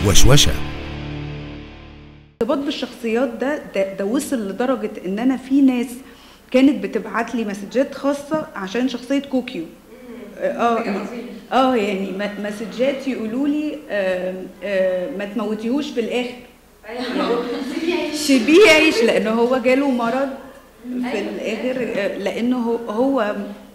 وشوشة الارتباط بالشخصيات ده, ده ده وصل لدرجه ان انا في ناس كانت بتبعت لي مسجات خاصه عشان شخصيه كوكيو اه اه يعني م- مسجات يقولوا لي آه آه ما تموتيهوش في الاخر سيبيه يعيش لان هو جاله مرض في الاخر آه، لانه هو, هو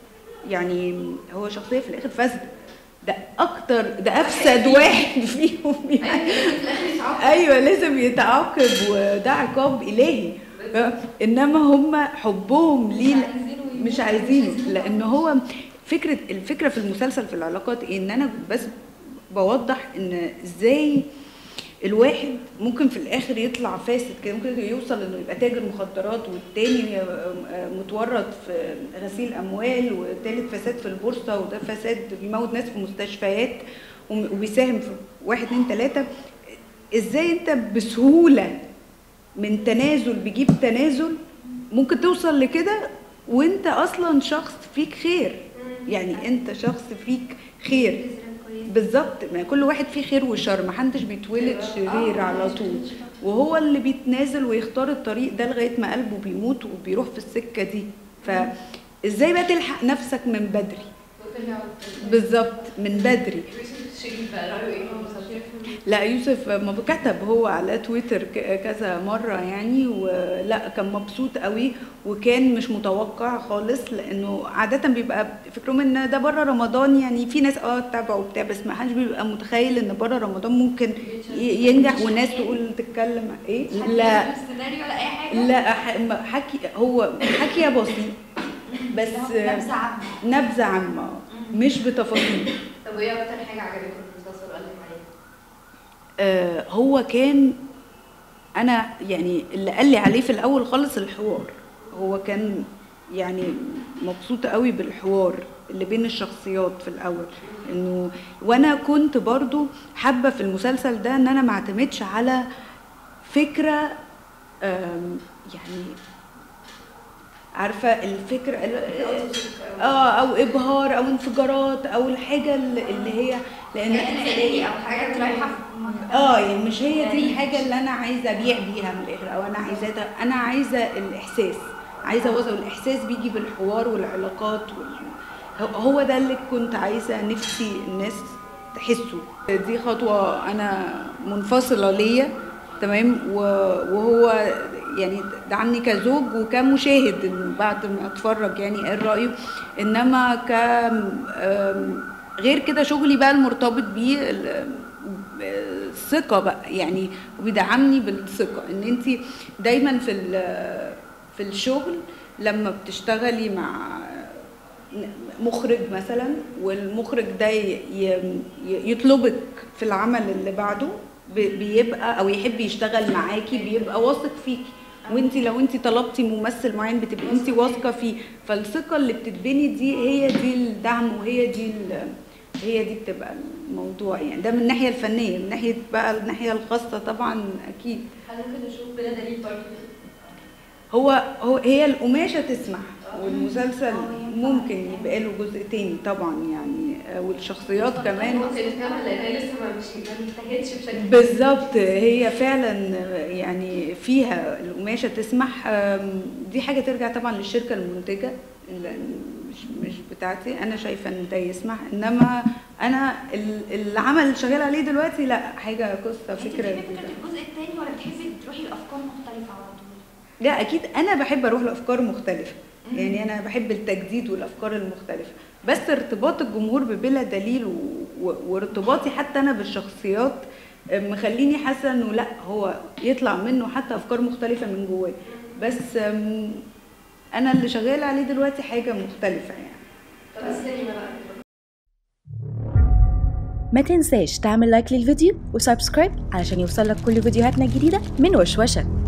يعني هو شخصيه في الاخر فاسده ده اكتر ده افسد واحد فيهم يعني ايوه لازم يتعاقب وده عقاب الهي ف- انما هم حبهم ليه مش عايزينه لان هو فكره الفكره في المسلسل في العلاقات إيه؟ ان انا بس بوضح ان ازاي الواحد ممكن في الاخر يطلع فاسد كده ممكن يوصل انه يبقى تاجر مخدرات والتاني متورط في غسيل اموال والتالت فساد في البورصه وده فساد بيموت ناس في مستشفيات وم- وبيساهم في واحد اتنين تلاته ازاي انت بسهوله من تنازل بيجيب تنازل ممكن توصل لكده وانت اصلا شخص فيك خير يعني انت شخص فيك خير بالظبط ما كل واحد فيه خير وشر ما حدش بيتولد شرير على طول وهو اللي بيتنازل ويختار الطريق ده لغايه ما قلبه بيموت وبيروح في السكه دي فازاي بقى تلحق نفسك من بدري بالظبط من بدري شريف بقى رأيه ايه في المسلسل؟ لا يوسف ما كتب هو على تويتر ك- كذا مرة يعني ولا كان مبسوط قوي وكان مش متوقع خالص لانه عادة بيبقى فكرهم ان ده بره رمضان يعني في ناس اه تتابعه وبتاع بس ما حدش بيبقى متخيل ان بره رمضان ممكن ي- ينجح وناس تقول تتكلم ايه لا السيناريو ولا اي حاجه لا ح- ما- حكي هو حكي بسيط بس نبذه عامه نبذة عامة مش بتفاصيل طب وايه اكتر حاجه عجبتكم في المسلسل وقال لك عليها؟ آه، هو كان انا يعني اللي قال لي عليه في الاول خالص الحوار هو كان يعني مبسوطه قوي بالحوار اللي بين الشخصيات في الاول انه وانا كنت برضو حابه في المسلسل ده ان انا ما اعتمدش على فكره آم، يعني عارفه الفكره اه او ابهار او انفجارات او الحاجه اللي اللي هي لان انفعاليه او حاجه رايحه اه يعني مش هي دي الحاجه اللي انا عايزه ابيع بيها من الاخر او انا عايزاه ده- انا عايزه الاحساس عايزه اوصل الاحساس بيجي بالحوار والعلاقات وال... هو- هو ده اللي كنت عايزه نفسي الناس تحسه دي خطوه انا منفصله ليا تمام و- وهو يعني دعمني كزوج وكمشاهد إنه بعد ما اتفرج يعني ايه رايه انما ك آم، غير كده شغلي بقى المرتبط بيه ال- الثقه بقى يعني وبيدعمني بالثقه ان انت دايما في ال- في الشغل لما بتشتغلي مع مخرج مثلا والمخرج ده ي- ي- يطلبك في العمل اللي بعده ب- بيبقى او يحب يشتغل معاكي بيبقى واثق فيكي وانت لو انت طلبتي ممثل معين بتبقي انت واثقه فيه فالثقه اللي بتتبني دي هي دي الدعم وهي دي ال- هي دي بتبقى الموضوع يعني ده من الناحيه الفنيه من ناحيه بقى الناحيه الخاصه طبعا اكيد هل ممكن نشوف بلا دليل برضه هو هو هي القماشه تسمح والمسلسل ممكن يبقى له جزء تاني طبعا يعني آه، والشخصيات كمان ممكن نكمل لان هي لسه ما مش ما انتهتش بشكل بالظبط هي فعلا يعني فيها القماشه تسمح آم، دي حاجه ترجع طبعا للشركه المنتجه اللي مش مش بتاعتي انا شايفه ان ده يسمح انما انا ال- العمل اللي شغال عليه دلوقتي لا حاجه قصه انت فكره بتحبي جديده فكره الجزء الثاني ولا بتحبي تروحي لافكار مختلفه على طول؟ لا اكيد انا بحب اروح لافكار مختلفه يعني انا بحب التجديد والافكار المختلفه بس ارتباط الجمهور ببلا دليل و... و... وارتباطي حتى انا بالشخصيات مخليني حاسه انه لا هو يطلع منه حتى افكار مختلفه من جواه بس أم، انا اللي شغاله عليه دلوقتي حاجه مختلفه يعني طب السينما بقى ما تنساش تعمل لايك للفيديو وسبسكرايب علشان يوصلك كل فيديوهاتنا الجديدة من وشوشة